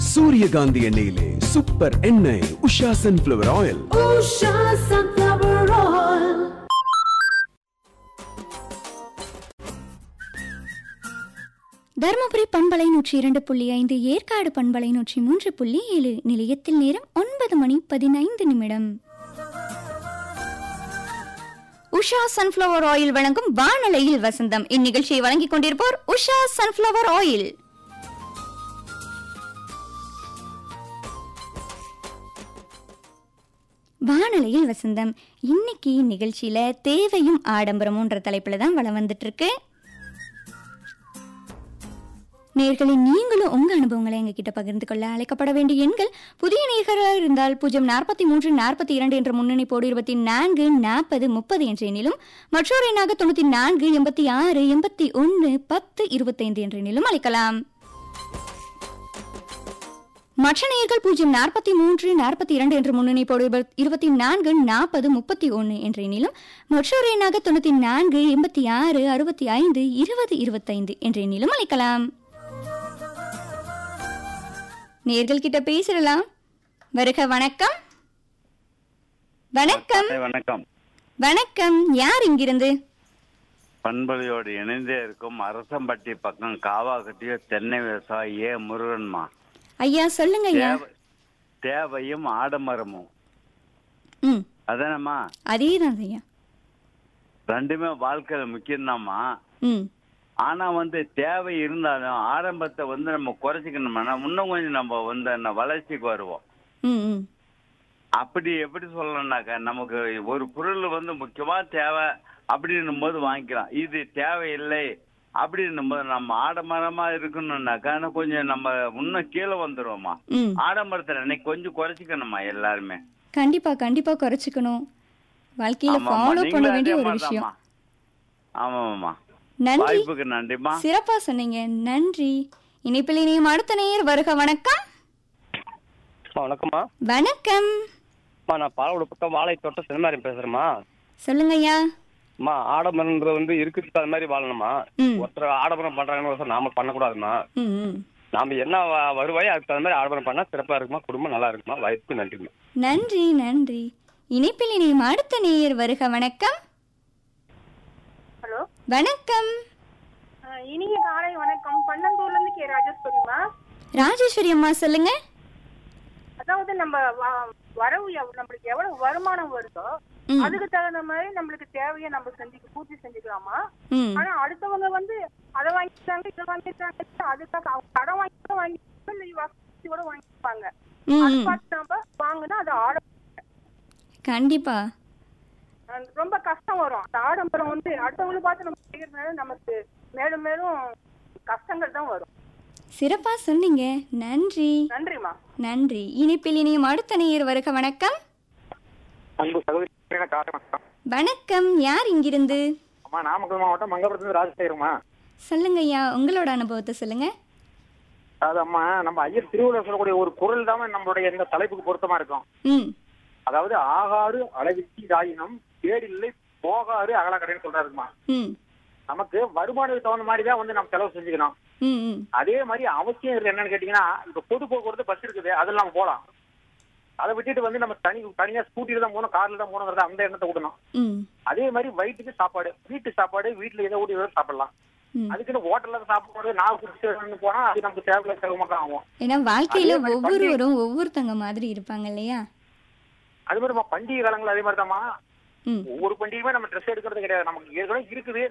சூரியகாந்தி எண்ணெயிலே சூப்பர் எண்ணெய் Usha sunflower oil Usha Sunflower Oil. Dharmapuri பண்பலை நூற்றி இரண்டு புள்ளி ஐந்து ஏற்காடு பண்பலை நூற்றி மூன்று புள்ளி ஏழு நிலையத்தில் நேரம் ஒன்பது மணி பதினைந்து நிமிடம் உஷா சன்ஃப்ளவர் ஆயில் வழங்கும் வானலையில் வசந்தம் இந்நிகழ்ச்சியை வழங்கிக் கொண்டிருப்போர் உஷா சன்ஃப்ளவர் ஆயில் வானலையில் வசந்தம் இன்னைக்கு நிகழ்ச்சியில தேவையும் ஆடம்பரமுன்ற தலைப்புல தான் வளம் வந்துட்டு இருக்கு நேர்களை நீங்களும் உங்க அனுபவங்களை எங்ககிட்ட பகிர்ந்து கொள்ள அழைக்கப்பட வேண்டிய எண்கள் புதிய நேர்களாக இருந்தால் பூஜ்ஜியம் நாற்பத்தி மூன்று நாற்பத்தி இரண்டு என்ற முன்னணிப்போடு இருபத்தி நான்கு நாற்பது முப்பது என்ற எண்ணிலும் மற்றொரு எண்ணாக தொண்ணூத்தி நான்கு எண்பத்தி ஆறு எண்பத்தி ஒன்று பத்து இருபத்தைந்து என்ற எண்ணிலும் அழைக்கலாம் மற்ற நேயர்கள் பூஜ்ஜியம் நாற்பத்தி மூன்று நாற்பத்தி இரண்டு என்ற முன்னணிப்போடு இருபத்- இருபத்தி நான்கு நாற்பது முப்பத்தி ஒன்று என்ற எண்ணிலும் மற்றொரு எண்ணாக தொண்ணூத்தி நான்கு எண்பத்தி ஆறு அறுபத்தி ஐந்து இருபது இருபத்தைந்து என்ற எண்ணிலும் அழைக்கலாம் நேர்கள் கிட்ட பேசிடலாம் வருக வணக்கம் வணக்கம் ஹாய், வணக்கம் வணக்கம் யார் இங்கிருந்து பண்பலையோடு இணைந்தே இருக்கும் அரசம்பட்டி பக்கம் காவாக்கட்டியோ தென்னை விவசாயி ஏ முருகன்மா ஐயா சொல்லுங்க ஐயா தேவ- தேவையும் ஆடமரமும் ம் அதானம்மா அதேதான் ஐயா ரெண்டுமே வாழ்க்கையில முக்கியம்தாம்மா ம் ஆனா வந்து தேவை இருந்தாலும் ஆரம்பத்தை வந்து நம்ம குறைச்சிக்கணும்னா இன்னும் கொஞ்சம் நம்ம வந்து என்ன வளர்ச்சிக்கு வருவோம் ம் ம் அப்படி எப்படி சொல்லணும்னாக்கா நமக்கு ஒரு பொருள் வந்து முக்கியமா தேவை அப்படின்னும் போது வாங்கிக்கலாம் இது தேவையில்லை அப்படின்னும் போது நம்ம ஆடம்பரமா இருக்கணும்னாக்கா இன்னும் கொஞ்சம் நம்ம இன்னும் கீழே வந்துருவோமா ம் ஆடம்பரத்துல இன்னைக்கு கொஞ்சம் குறைச்சிக்கணுமா எல்லாருமே கண்டிப்பா கண்டிப்பா குறைச்சிக்கணும் வாழ்க்கையில ஆமாம்மா, ஃபாலோ பண்ண நீங்களும் வேண்டிய அதே ஒரு மாதிரிதாம்மா. விஷயம் ஆமாம்மா நன்றி வாய்ப்புக்கு நன்றிம்மா சிறப்பா சொன்னீங்க நன்றி இணைப்பில் இணையும் அடுத்த நேயர் வருக வணக்கம் அம்மா, வணக்கம்மா வணக்கம் அம்மா நான் பாலவோட பக்கம் வாழை தோட்டம் சினிமாரி பேசுறேம்மா சொல்லுங்க ஐயா அம்மா ஆடம்பரம்ன்றது வந்து இருக்கிறதுக்கு அது மாதிரி வாழணுமா ம். ஒருத்தர் ஆடம்பரம் பண்றாங்கன்னு ஒருத்தர் நாம பண்ணக்கூடாதுமா ம் ம் நாம என்ன வ- வருவாயோ அதுக்கு தகுந்த மாதிரி ஆடம்பரம் பண்ணா சிறப்பா இருக்குமா குடும்பம் நல்லா இருக்குமா வாய்ப்பு நன்றிமா நன்றி நன்றி இணைப்பில் இணையும் அடுத்த நேயர் வருக வணக்கம் ஹலோ வணக்கம் அஹ் இனிய காலை வணக்கம் பன்னந்தூர்ல இருந்து கே ராஜேஸ்வரிமா ராஜேஸ்வரி அம்மா சொல்லுங்க அதாவது நம்ம வ- வரவு எவ்- நம்மளுக்கு எவ்வளவு வருமானம் வருதோ ம். அதுக்கு தகுந்த மாதிரி நம்மளுக்கு தேவையை நம்ம செஞ்சு பூர்த்தி செஞ்சுக்கலாமா ம் ஆனா அடுத்தவங்க வந்து அதை வாங்கிட்டாங்க இதை வாங்கிட்டாங்க அதுக்காக அவங்க கடன் வாங்கி வாங்கிப்பாங்க இல்லை வசதி கூட வாங்கிப்பாங்க ம், அது ம். பார்த்து நம்ம வாங்கினா அது ஆட கண்டிப்பா அஹ் ரொம்ப கஷ்டம் வரும் அந்த ஆடம்பரம் வந்து அடுத்தவங்களை பார்த்து நம்ம செய்யறதுனால நமக்கு மேலும் மேலும் கஷ்டங்கள் தான் வரும் சிறப்பா சொன்னீங்க நன்றி நன்றிம்மா நன்றி இணைப்பில் இணையும் அடுத்த நேயர் வருக வணக்கம் அன்பு சகோதரி காரணம் வணக்கம் யார் இங்கிருந்து அம்மா நாமக்கல் மாவட்டம் மங்கபுரத்துல ராஜசேகரம்மா சொல்லுங்க ஐயா உங்களோட அனுபவத்தை சொல்லுங்க அதாவது அம்மா நம்ம ஐயர் திருவிழா சொல்லக்கூடிய ஒரு குரல் தான் நம்மளுடைய இந்த தலைப்புக்கு பொருத்தமா இருக்கும் ம் அதாவது ஆகாறு அளவிற்கு தாயினம் கேடில்லை போகாறு அகலக்கடைன்னு சொல்றாருமா ம் நமக்கு வருமானத்துக்கு தகுந்த மாதிரி தான் வந்து நம்ம செலவு செஞ்சுக்கணும் ம் ம் அதே மாதிரி அவசியம் இருக்குது என்னன்னு கேட்டீங்கன்னா இப்ப பொது போக்குவரத்து பஸ் இருக்குது அதில் நம்ம போலாம் அதை விட்டுட்டு வந்து நம்ம தனி தனியா ஸ்கூட்டில தான் போகணும் கார்ல தான் போகணுங்கிறத அந்த எண்ணத்தை விடணும் ம் அதே மாதிரி வயிற்றுக்கு சாப்பாடு வீட்டு சாப்பாடு வீட்டுல எதை ஊட்டி எதோ சாப்பிடலாம் ம். அதுக்குன்னு ஹோட்டல்ல சாப்பிடுறது நான் குடிச்சு போனா அது நமக்கு தேவையில்ல சிரமமாக ஆகும் ஏன்னா வாழ்க்கையில அதே மாதிரி ஒவ்வொருவரும் ஒவ்வொருத்தங்க மாதிரி இருப்பாங்க இல்லையா அது மாதிரி நம்ம பண்டிகை காலங்கள் அதே மாதிரி தான்மா ம் ஒவ்வொரு பண்டிகையுமே நம்ம ட்ரெஸ் எடுக்கிறது கிடையாது நமக்கு ஏற்கனவே இருக்குது